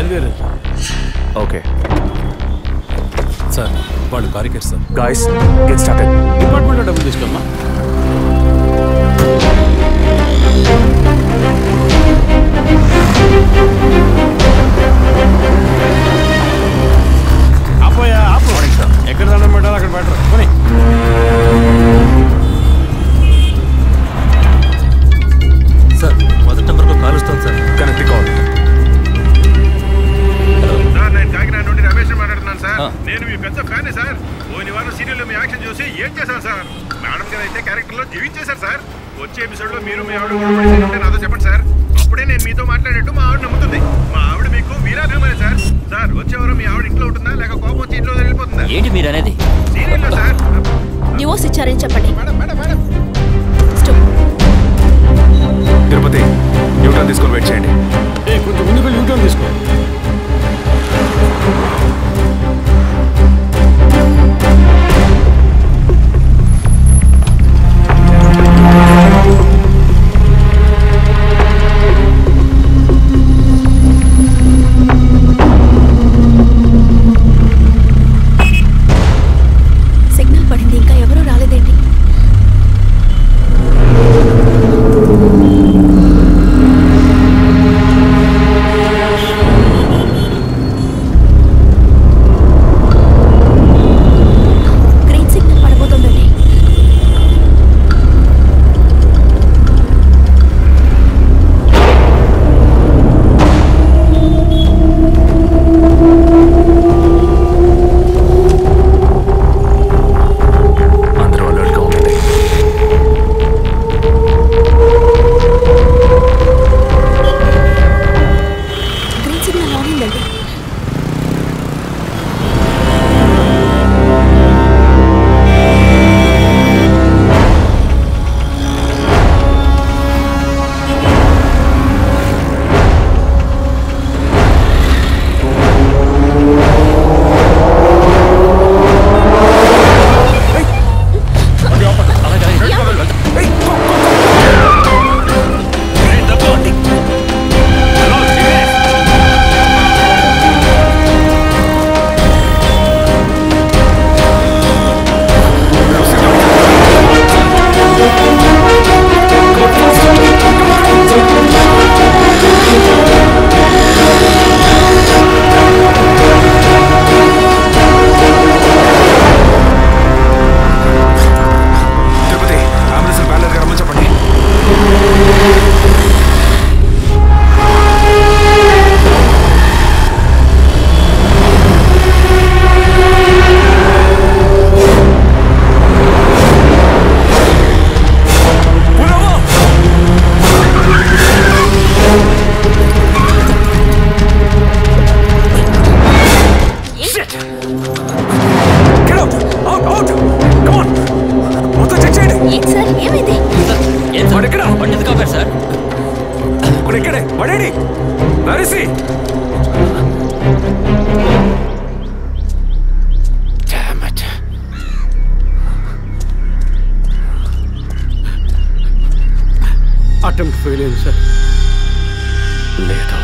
బయలుదేరారు okay sir వాళ్ళు కారికేర్ సార్ గాయస్ గెట్ స్టార్టెడ్ డిపార్ట్మెంట్లో డబ్బులు తీసుకోమ్మా ఆపోయా ఆపు ఎక్కడ దండం పెట్టాలో అక్కడ పెట్టరు కొని సార్ మొదటి నెంబర్కు కాల్ వస్తుంది సార్ కనెక్ట్ కాల్ సార్ నేను కాకినాడ నుండి రమేష్ మాట్లాడుతున్నాను సార్ నేను మీ పెద్ద ఫ్యాన్ సార్ పోయిన వారం సీరియల్లో మీ యాక్షన్ చూసి ఏం చేశాను సార్ మేడం గారు అయితే క్యారెక్టర్ లో జీవించేశారు సార్ వచ్చే ఎపిసోడ్ లో మీరు మీ ఆవిడ గొడవ పడేసి ఉంటే నాతో చెప్పండి సార్ అప్పుడే నేను మీతో మాట్లాడేట్టు మా ఆవిడ నమ్ముతుంది మా ఆవిడ మీకు వీరాభిమాని సార్ సార్ వచ్చే వారం మీ ఆవిడ ఇంట్లో ఉంటుందా లేక కోపం వచ్చి ఇంట్లో వెళ్ళిపోతుందా ఏంటి మీరు అనేది సీరియల్లో సార్ డివోర్స్ ఇచ్చారని చెప్పండి madam madam madam stop Tirupati Newton తీసుకొని వెయిట్ చేయండి ఏ కొంచెం ముందుకు యూటర్న్ తీసుకో సిగ్నల్ పడింది ఇంకా ఎవరూ రాలేదేంటి గ్రీన్ సిగ్నల్ పడబోతుందండి అందరూ అలర్ట్గా ఉండండి గ్రీన్ సిగ్నల్ ఆన్ అయిందండి తిరుపతి అంబులెన్స్ బ్యాలెట్ రమ్మని చెప్పండి Get out! Out! Out! Come on! మొత్తం చెక్ చేయండి ఏంటి సార్ ఏమైంది ఏం సార్ వాడు ఎక్కడ? బండి ఎందుకు ఆపారు సార్ ఇప్పుడు ఇక్కడే పడేడి నరిసి అటెంప్ట్ ఫెయిల్ అయింది సార్ లేదు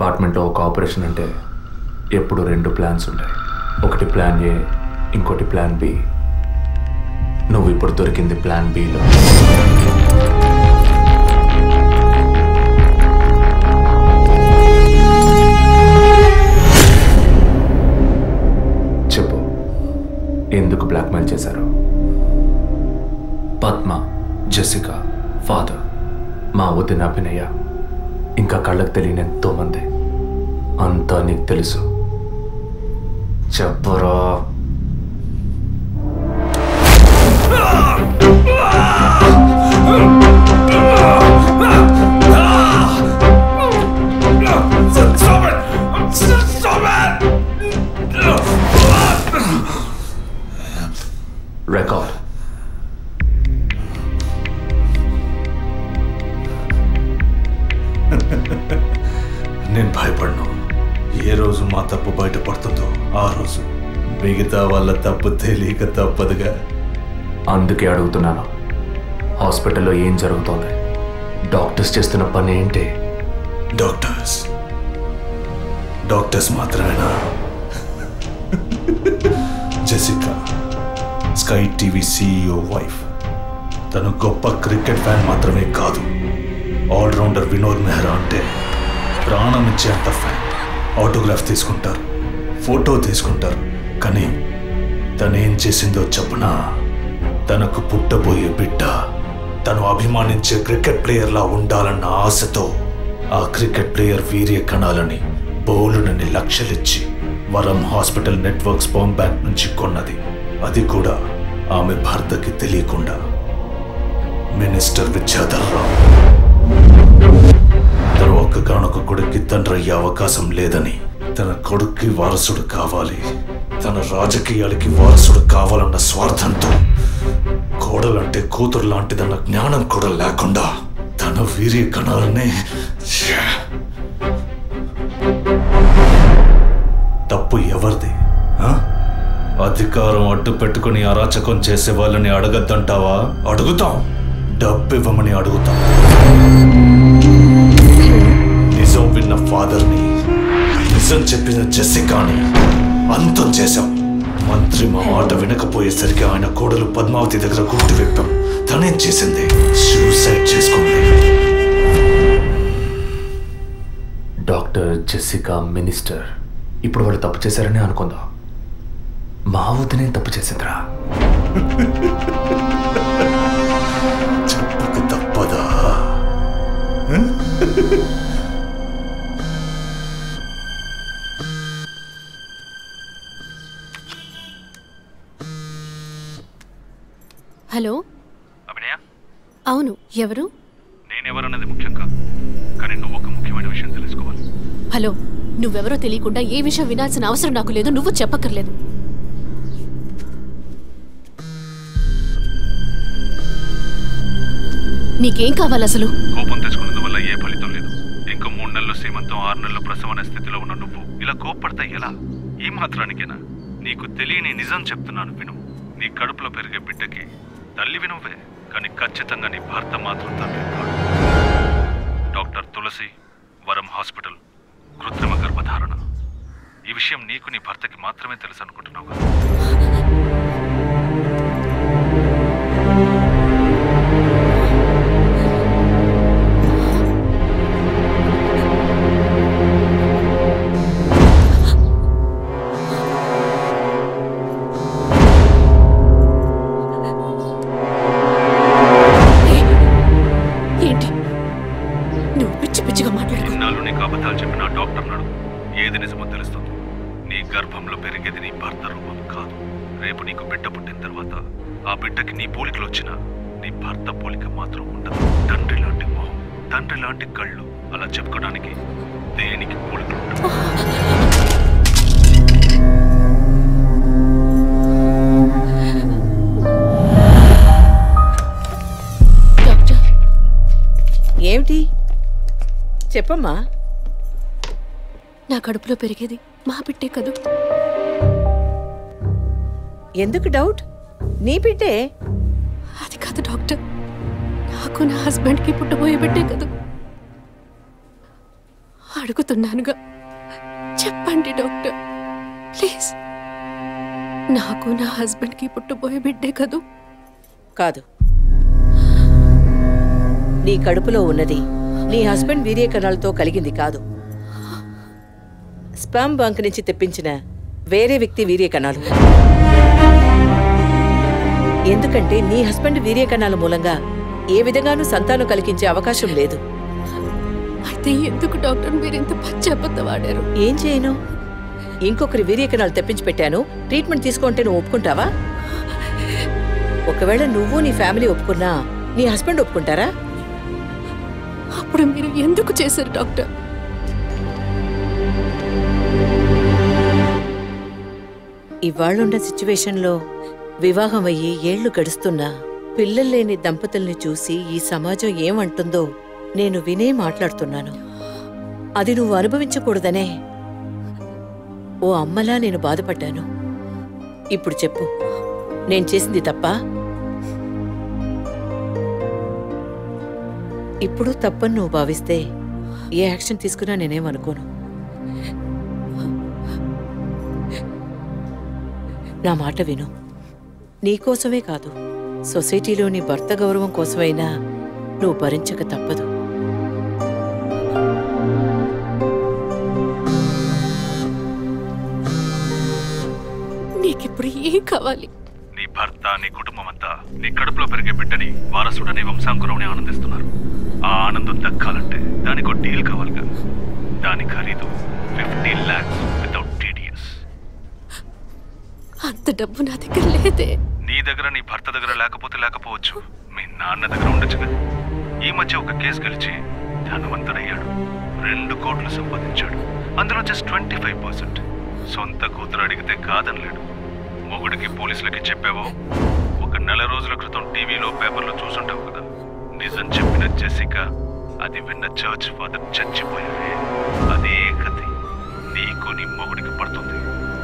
డిపార్ట్మెంట్లో ఒక ఆపరేషన్ అంటే ఎప్పుడు రెండు ప్లాన్స్ ఉంటాయి ఒకటి ప్లాన్ ఏ ఇంకోటి ప్లాన్ బి నువ్వు ఇప్పుడు దొరికింది ప్లాన్ బిలో చెప్పు ఎందుకు బ్లాక్మెయిల్ చేశారు పద్మ జెసికా ఫాదర్ మా వదిన అభినయ ఇంకా కళ్ళకు తెలియని ఎంతో మంది అంతా నీకు తెలుసు చెప్పరా రికార్డ్ నేను భయపడను ఏ రోజు మా తప్పు బయటపడుతుందో ఆ రోజు మిగతా వాళ్ళ తప్పు తెలియక తప్పదుగా అందుకే అడుగుతున్నాను హాస్పిటల్లో ఏం జరుగుతోంది డాక్టర్స్ చేస్తున్న పని ఏంటి డాక్టర్స్ డాక్టర్స్ మాత్రమేనా Jessica Sky TV CEO wife తను గొప్ప క్రికెట్ ఫ్యాన్ మాత్రమే కాదు ఆల్రౌండర్ వినోద్ మెహ్రా అంటే ప్రాణం ఇచ్చేంత ఫ్యాన్ ఆటోగ్రాఫ్ తీసుకుంటారు ఫోటో తీసుకుంటారు కానీ తనేం చేసిందో చెప్పనా తనకు పుట్టబోయే బిడ్డ తను అభిమానించే క్రికెట్ ప్లేయర్లా ఉండాలన్న ఆశతో ఆ క్రికెట్ ప్లేయర్ వీర్య కణాలని బౌలునని లక్షలిచ్చి వరం హాస్పిటల్ నెట్వర్క్ స్పామ్ బ్యాంక్ నుంచి కొన్నది అది కూడా ఆమె భర్తకి తెలియకుండా మినిస్టర్ విద్యాధర్ రావు తన ఒక్కగానొక్క కొడుక్కి తండ్రి అయ్యే అవకాశం లేదని తన కొడుక్కి వారసుడు కావాలి తన రాజకీయాలకి వారసుడు కావాలన్న స్వార్థంతో కోడలంటే కూతురు లాంటిదన్న జ్ఞానం కూడా లేకుండా తన వీర్య కణాలనే ఛే! తప్పు ఎవరిది ఆ? అధికారం అడ్డు పెట్టుకుని అరాచకం చేసే వాళ్ళని అడగద్దంటావా అడుగుతాం డబ్బు ఇవ్వమని అడుగుతాం నిజం విన్న ఫాదర్ని నిజం చెప్పిన జెసికాని అంతం చేశాం మంత్రి మా మాట వినకపోయేసరికి ఆయన కోడలు పద్మావతి దగ్గర గుర్తు విప్పాం తనేం చేసింది సూసైడ్ చేసుకుంది డాక్టర్ జెసికా మినిస్టర్ ఇప్పుడు వాళ్ళు తప్పు చేశారని అనుకుందాం మా వదినే తప్పు చేసిందిరా చెప్పక తప్పదా హలో అభినయ అవును ఎవరు నేనెవరన్నది ముఖ్యం కాదు కానీ నువ్వు ఒక ముఖ్యమైన విషయం తెలుసుకోవాలి హలో నువ్వెవరో తెలియకుండా ఏ విషయం వినాల్సిన అవసరం నాకు లేదు నువ్వు చెప్పక్కర్లేదు నీకేం కావాలి అసలు కోపం తెచ్చుకున్నందువల్ల ఏ ఫలితం లేదు ఇంకో మూడు నెలలు సీమంతం ఆరు నెలల ప్రసవన స్థితిలో ఉన్న నువ్వు ఇలా కోప్పడతా ఎలా ఈ మాత్రానికేనా నీకు తెలియని నిజం చెప్తున్నాను విను నీ కడుపులో పెరిగే బిడ్డకి తల్లి వినువే కానీ ఖచ్చితంగా నీ భర్త మాత్రం తండ్రి కాడు డాక్టర్ తులసి వరం హాస్పిటల్ కృత్రిమ గర్భధారణ ఈ విషయం నీకు నీ భర్తకి మాత్రమే తెలుసు అనుకుంటున్నావు కదా ఏంటి నువ్వు పిచ్చి పిచ్చిగా మాట్లాడుకో ఇన్నాళ్ళు నీకు అబద్ధాలు చెప్పిన ఆ డాక్టర్ నాడు ఏది నిజమో తెలుస్తుంది నీ గర్భంలో పెరిగేది నీ భర్త రూపం కాదు రేపు నీకు బిడ్డ పుట్టిన తర్వాత ఆ బిడ్డకి నీ పోలికలు వచ్చినా నీ భర్త పోలిక మాత్రం ఉండదు తండ్రి లాంటి మొహం తండ్రి లాంటి కళ్ళు అలా చెప్పుకోవడానికి దేనికి పోలికలు ఉండవు డాక్టర్ ఏమిటి చెప్పమ్మా నా కడుపులో పెరిగేది మా బిడ్డే కదూ ఎందుకు డౌట్ నీ బిడ్డే అది కాదు డాక్టర్ నాకు నా హస్బెండ్కి పుట్టబోయే బిడ్డే కదూ ఆ అడుగుతున్నానుగా చెప్పండి డాక్టర్ ప్లీజ్ నాకు నా హస్బెండ్కి పుట్టబోయే బిడ్డే కదూ కాదు నీ కడుపులో ఉన్నది నీ హస్బెండ్ వీర్య కణాలతో కలిగింది కాదు స్పామ్ బంక్ నుంచి తెప్పించిన వేరే వ్యక్తి వీర్య కణాలు ఎందుకంటే నీ హస్బెండ్ వీర్య కణాల మూలంగా ఏ విధంగానూ సంతానం కలిగించే అవకాశం లేదు అయితే ఎందుకు డాక్టర్ మీరు ఇంత పచ్చబద్ద వాడారు ఏం చేయను ఇంకొకరి వీర్య కణాలు తెప్పించి పెట్టాను ట్రీట్మెంట్ తీసుకుంటే నువ్వు ఒప్పుకుంటావా ఒకవేళ నువ్వు నీ ఫ్యామిలీ ఒప్పుకున్నా నీ హస్బెండ్ ఒప్పుకుంటారా అప్పుడు మీరు ఎందుకు చేశారు డాక్టర్ ఇవాళ్ళున్న సిచ్యువేషన్లో వివాహం అయ్యి ఏళ్లు గడుస్తున్నా పిల్లలు లేని దంపతుల్ని చూసి ఈ సమాజం ఏమంటుందో నేను వినే మాట్లాడుతున్నాను అది నువ్వు అనుభవించకూడదనే ఓ అమ్మలా నేను బాధపడ్డాను ఇప్పుడు చెప్పు నేను చేసింది తప్ప ఇప్పుడు తప్పని నువ్వు భావిస్తే ఏ యాక్షన్ తీసుకున్నా నేనేమనుకోను నా మాట విను నీకోసమే కాదు సొసైటీలోని భర్త గౌరవం కోసమైనా నువ్వు భరించక తప్పదు నీకిప్పుడు ఏం కావాలి నీ భర్త నీ కుటుంబం అంతా నీ కడుపులో పెరిగే బిడ్డని వారసుడని వంశాంకురంని ఆనందిస్తున్నారు ఆ ఆనందం దక్కాలంటే దానికి ఒక డీల్ కావాలిగా దాని ఖరీదు ఫిఫ్టీన్ ల్యాక్స్ వితౌట్ టీడీఎస్ అంత డబ్బు నా దగ్గర లేదే నీ దగ్గర నీ భర్త దగ్గర లేకపోతే లేకపోవచ్చు మీ నాన్న దగ్గర ఉండొచ్చుగా ఈ మధ్య ఒక కేసు గెలిచి ధనవంతుడయ్యాడు రెండు కోట్లు సంపాదించాడు అందులో జస్ట్ ట్వంటీ ఫైవ్ పర్సెంట్ సొంత కూతురు అడిగితే కాదనలేడు మొగుడికి పోలీసులకి చెప్పావో ఒక నెల రోజుల క్రితం టీవీలో పేపర్లో చూసుంటావు కదా నిజం చెప్పిన జెసిక అది విన్న చర్చ్ ఫాదర్ చచ్చిపోయారే అదే కథ నీకు నీ మొగుడికి పడుతుంది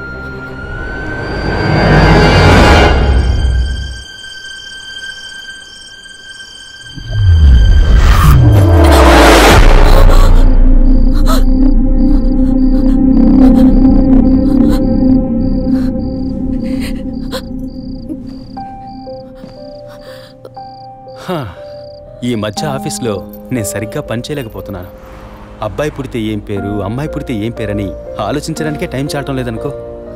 హా, ఈ మధ్య ఆఫీస్లో నేను సరిగ్గా పనిచేయలేకపోతున్నాను అబ్బాయి పుడితే ఏం పేరు అమ్మాయి పుడితే ఏం పేరని ఆలోచించడానికే టైం చాలటం లేదనుకో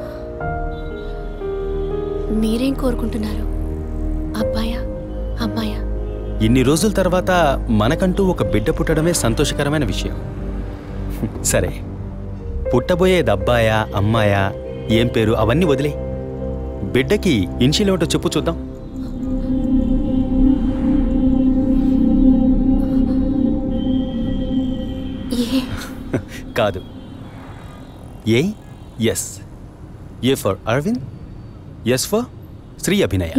మీరేం కోరుకుంటున్నారు అబ్బాయా అమ్మాయా ఇన్ని రోజుల తర్వాత మనకంటూ ఒక బిడ్డ పుట్టడమే సంతోషకరమైన విషయం సరే పుట్టబోయేది అబ్బాయా అమ్మాయా ఏం పేరు అవన్నీ వదిలే బిడ్డకి ఇన్షియల్ ఏమిటో చెప్పు చూద్దాం ఏ కాదు A S A for Arvind S for Shri Abhinaya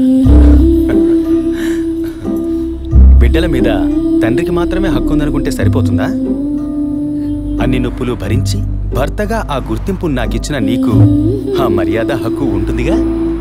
బిడ్డల మీద తండ్రికి మాత్రమే హక్కు ఉందనుకుంటే సరిపోతుందా అన్ని నొప్పులు భరించి భర్తగా ఆ గుర్తింపు నాకిచ్చిన నీకు ఆ మర్యాద హక్కు ఉంటుందిగా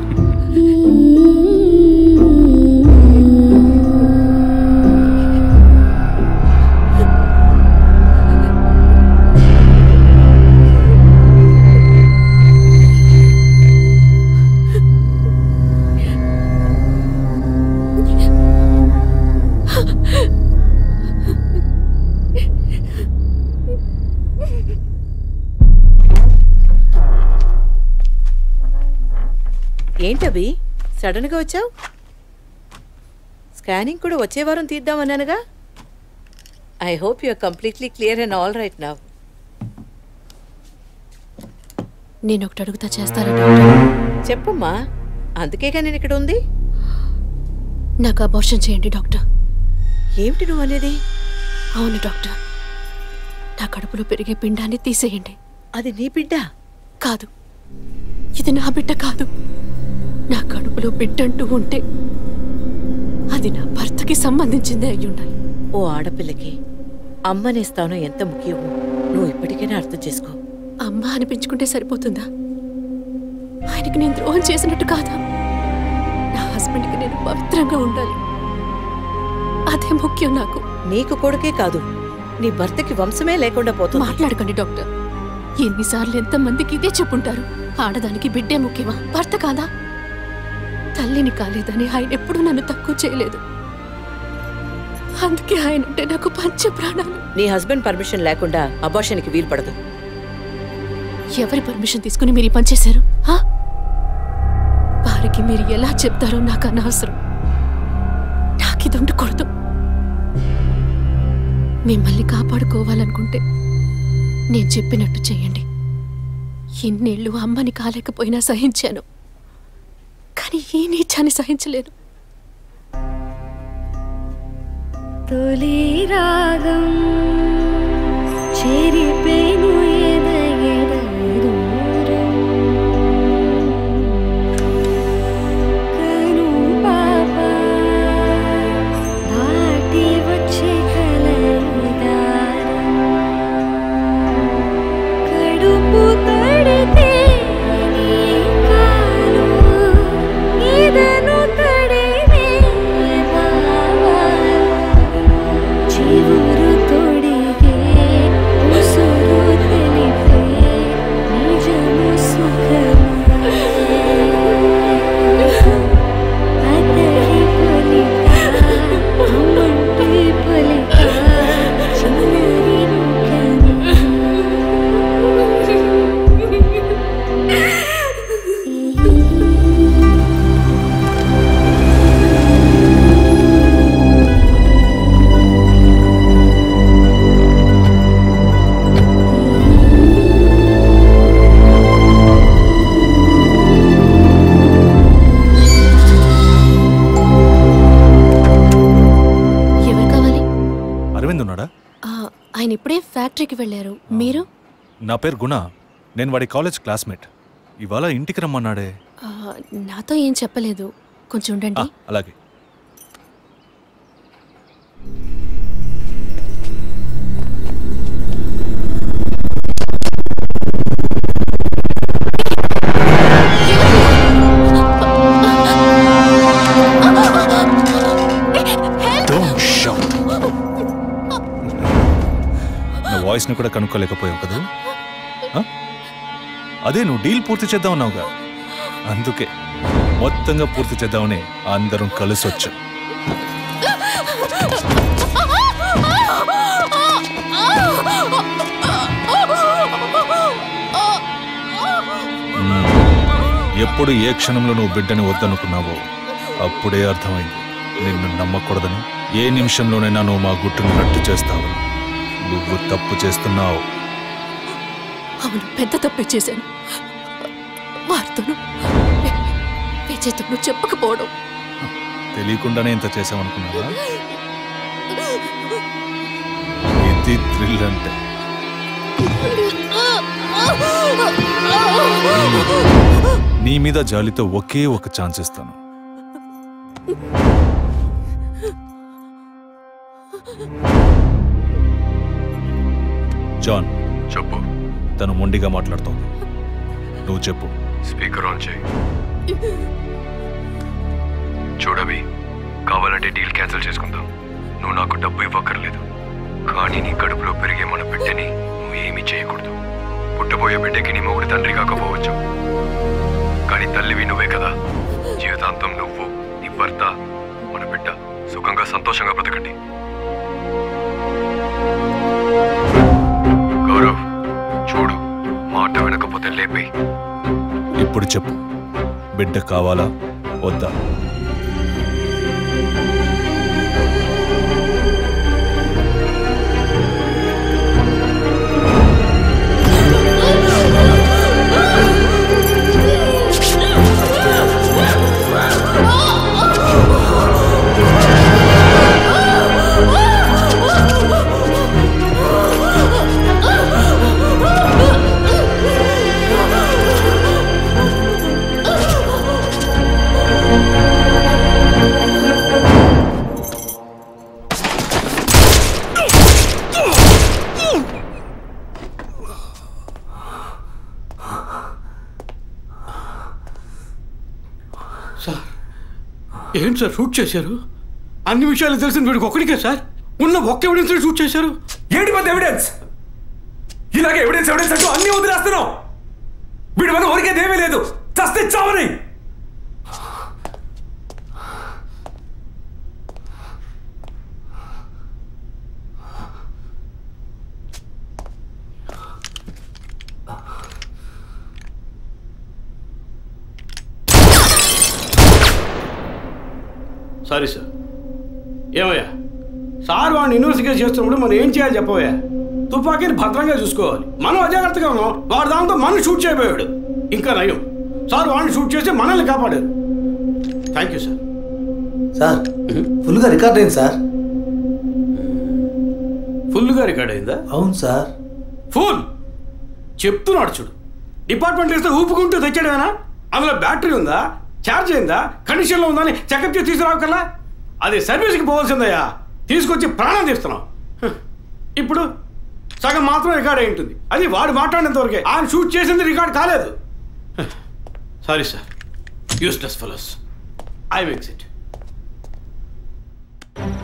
ఏంటవి సడన్ గా వచ్చావు స్కానింగ్ కూడా వచ్చే వారం తీద్దామన్నానుగా I hope you completely clear and all right now నేను ఒకటి అడుగుతా చేస్తారా డాక్టర్ చెప్పమ్మా అందుకేగా నేను ఇక్కడ ఉంది నాకు అబార్షన్ చేయండి డాక్టర్ ఏమిటి నువ్వు అనేది అవును డాక్టర్ నా కడుపులో పెరిగే పిండాన్ని తీసేయండి అది నీ బిడ్డ కాదు ఇది నా బిడ్డ కాదు నా కడుపులో బిడ్డ అంటూ ఉంటే అది నా భర్తకి సంబంధించిందే అయి ఉండాలి ఓ ఆడపిల్లకి అమ్మనే స్థానం ఎంత ముఖ్యమో నువ్వు ఇప్పటికైనా అర్థం చేసుకో అమ్మ అనిపించుకుంటే సరిపోతుందా ఆయనకి నేను ద్రోహం చేసినట్టు కాదా నా హస్బెండ్కి నేను పవిత్రంగా ఉండాలి అదే ముఖ్యం నాకు నీకు కొడుకే కాదు నీ భర్తకి వంశమే లేకుండా పోతుంది మాట్లాడకండి డాక్టర్ ఎన్నిసార్లు ఎంతమందికి ఇదే చెప్పుంటారు ఆడదానికి బిడ్డే ముఖ్యమా భర్త కాదా తల్లిని కాలేదని ఆయన ఎప్పుడూ నన్ను తక్కువ చేయలేదు అందుకే ఆయన అంటే నాకు పంచ ప్రాణాలు నీ హస్బెండ్ పర్మిషన్ లేకుండా అబార్షన్కి వీలు పడదు ఎవరి పర్మిషన్ తీసుకుని మీరు ఈ పని చేశారు ఆ? వారికి మీరు ఎలా చెప్తారో నాకు అనవసరం నాకు ఇది ఉండకూడదు మిమ్మల్ని కాపాడుకోవాలనుకుంటే నేను చెప్పినట్టు చెయ్యండి ఇన్నేళ్ళు అమ్మని కాలేకపోయినా సహించాను కానీ ఈ నీచాన్ని సహించలేను తొలి రాగం చెరిపేను ఎద ఎద దూరం కను పాప దాటి వచ్చే కలయిదారం కడుపు తడితే నీ కాలు ఇదను తడివే బావా చివురు తొడిగే ఉసురు తెలిపే నిజము సుఖమే అతడి పొలిక అమ్మంటి పొలిక చిన్నరి ఎవరు కావాలి అరవింద్ ఉన్నాడా ఆ, ఆయన ఇప్పుడే ఫ్యాక్టరీకి వెళ్ళారు మీరు నా పేరు గుణ నేను వాడి కాలేజ్ క్లాస్మేట్ ఇవాళ ఇంటికి రమ్మన్నాడే ఆ, నాతో ఏం చెప్పలేదు కొంచెం ఆ, ఉండండి అలాగే Don't shout. నా వాయిస్ని కూడా కనుక్కోలేకపోయావు కదా ఆ? అదే నువ్వు డీల్ పూర్తి చేద్దాం అన్నావుగా అందుకే మొత్తంగా పూర్తి చేద్దామని అందరం కలిసి వచ్చాం మ్మ్. ఎప్పుడు ఏ క్షణంలో నువ్వు బిడ్డని వద్దనుకున్నావో అప్పుడే అర్థమైంది నిన్ను నమ్మకూడదని ఏ నిమిషంలోనైనా నువ్వు మా గుట్టును రట్టు చేస్తావని నువ్వు తప్పు చేస్తున్నావు అవును పెద్ద తప్పే చేశాను వారితోనూ విజయ్తోనూ చెప్పకపోవడం తెలియకుండానే ఇంత చేసామనుకున్నావా ఇది థ్రిల్ అంటే నీ మీద జాలితో ఒకే ఒక ఛాన్స్ ఇస్తాను జాన్ చెప్పు తను మొండిగా మాట్లాడుతోంది నువ్వు చెప్పు స్పీకర్ ఆన్ చేయి చూడవి కావాలంటే డీల్ క్యాన్సిల్ చేసుకుందాం నువ్వు నాకు డబ్బు ఇవ్వక్కర్లేదు కానీ నీ కడుపులో పెరిగే మన బిడ్డని నువ్వు ఏమీ చేయకూడదు పుట్టబోయే బిడ్డకి నీ మొగుడు తండ్రి కాకపోవచ్చు కానీ తల్లివి నువ్వే కదా జీవితాంతం నువ్వు నీ భర్త మన బిడ్డ సుఖంగా సంతోషంగా బ్రతకండి గౌరవ్ చూడు మాట వినకపోతే లేపేయి ఇప్పుడు చెప్పు బిడ్డ కావాలా వద్దా సార్ ఏంటి సార్ షూట్ చేశారు అన్ని విషయాలు తెలిసిన వీడికి ఒక్కడికే సార్ ఉన్న ఒక్క ఎవిడెన్స్ షూట్ చేశారు ఏంటి పెద్ద ఎవిడెన్స్ ఇలాగే ఎవిడెన్స్ ఎవిడెన్స్ అంటూ అన్ని వదిలేస్తున్నావు వీడి వల్ల ఊరికేదేమీ లేదు చస్తే చావని సారీ సార్ ఏమయ్యా సార్ వాడిని ఇన్వెస్టిగేట్ చేస్తున్నప్పుడు మనం ఏం చేయాలి చెప్పవయ్యా తుపాకీని భద్రంగా చూసుకోవాలి మనం అజాగ్రత్తగా ఉన్నాం వాడు దాంతో మనం షూట్ చేయబోయాడు ఇంకా నయం సార్ వాడిని షూట్ చేసి మనల్ని కాపాడారు థ్యాంక్ యూ సార్ సార్ ఫుల్గా రికార్డ్ అయింది సార్ ఫుల్గా రికార్డ్ అయిందా అవును సార్ ఫుల్ చెప్తున్నాడు చూడు డిపార్ట్మెంట్ ఇస్తే ఊపుకుంటూ తెచ్చాడేనా అందులో బ్యాటరీ ఉందా ఛార్జ్ అయిందా కండిషన్లో ఉందా అని చెకప్ చేసి తీసుకురావు కదా అది సర్వీస్కి పోవాల్సిందయ్యా తీసుకొచ్చి ప్రాణం తీస్తున్నాం హ్. ఇప్పుడు సగం మాత్రం రికార్డ్ అయి ఉంటుంది అది వాడు మాట్లాడినంత వరకే ఆయన షూట్ చేసింది రికార్డ్ కాలేదు sorry sir useless fellows I exit